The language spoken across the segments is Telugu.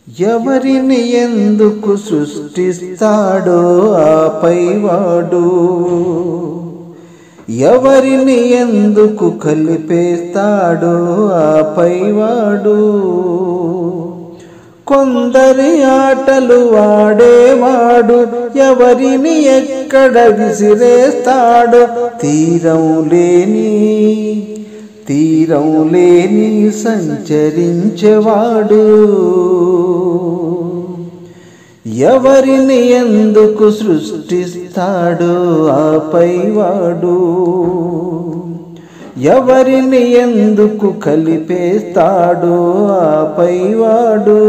ఎవరిని ఎందుకు సృష్టిస్తాడో ఆపై వాడు ఎవరిని ఎందుకు కలిపేస్తాడో ఆపై వాడు కొందరి ఆటలు వాడేవాడు ఎవరిని ఎక్కడ విసిరేస్తాడో తీరం లేని తీరం లేని సంచరించేవాడు ఎవరిని ఎందుకు సృష్టిస్తాడో ఆపై వాడు ఎవరిని ఎందుకు కలిపేస్తాడో ఆపై వాడు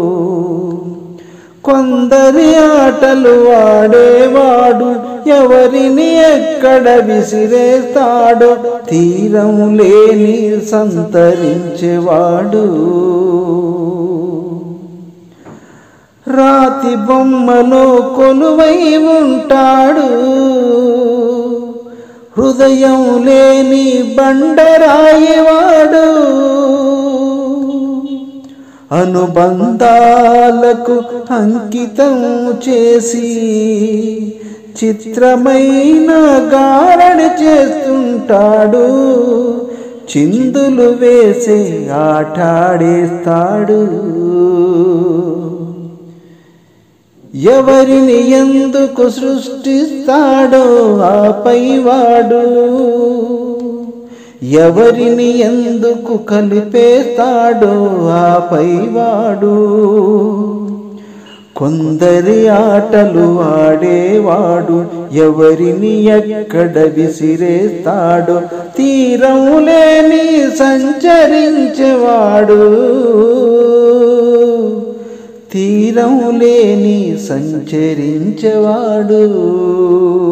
కొందరి ఆటలు వాడేవాడు ఎవరిని ఎక్కడ విసిరేస్తాడో తీరం లేని సంతరించేవాడు రాతి బొమ్మలో కొలువై ఉంటాడు హృదయం లేని బండరాయివాడు అనుబంధాలకు అంకితం చేసి చిత్రమైన గారడి చేస్తుంటాడు చిందులు వేసే ఆటాడేస్తాడు ఎవరిని ఎందుకు సృష్టిస్తాడో ఆపై వాడు ఎవరిని ఎందుకు కలిపేస్తాడో ఆపై వాడు కొందరి ఆటలు ఆడేవాడు ఎవరిని ఎక్కడ విసిరేస్తాడో తీరం లేని సంచరించేవాడు తీరం లేని సంచరించేవాడు